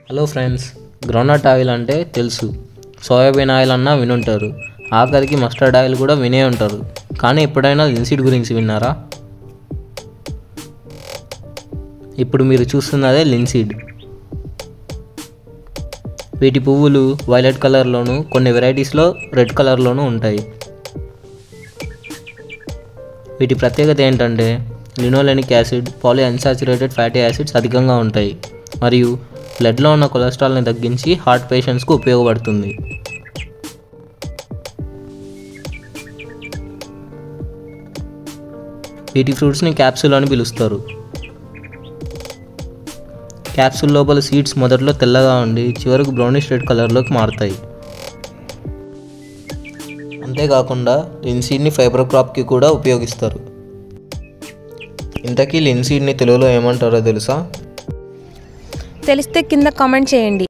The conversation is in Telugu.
హలో ఫ్రెండ్స్ గ్రౌండ్నట్ ఆయిల్ అంటే తెలుసు సోయాబీన్ ఆయిల్ అన్నా వినుంటారు ఆఖరికి మస్టర్డ్ ఆయిల్ కూడా వినే ఉంటారు కానీ ఎప్పుడైనా లిన్సీడ్ గురించి విన్నారా ఇప్పుడు మీరు చూస్తున్నదే లిన్సీడ్ వీటి పువ్వులు వైలెట్ కలర్లోను కొన్ని వెరైటీస్లో రెడ్ కలర్లోనూ ఉంటాయి వీటి ప్రత్యేకత ఏంటంటే linolenic acid poly unsaturated fatty acids అధికంగా ఉంటాయి మరియు బ్లడ్లో ఉన్న కొలెస్ట్రాల్ని తగ్గించి హార్ట్ పేషెంట్స్కు ఉపయోగపడుతుంది వీటి ఫ్రూట్స్ని క్యాప్సూల్ అని పిలుస్తారు క్యాప్సూల్ లోపల సీడ్స్ మొదట్లో తెల్లగా ఉండి చివరకు బ్రౌనిష్ రెడ్ కలర్లోకి మారుతాయి అంతేకాకుండా లిన్సీడ్ని ఫైబర్ క్రాప్కి కూడా ఉపయోగిస్తారు ఇంతకీ లిన్సీడ్ని తెలుగులో ఏమంటారో తెలుసా తెలిస్తే కింద కామెంట్ చేయండి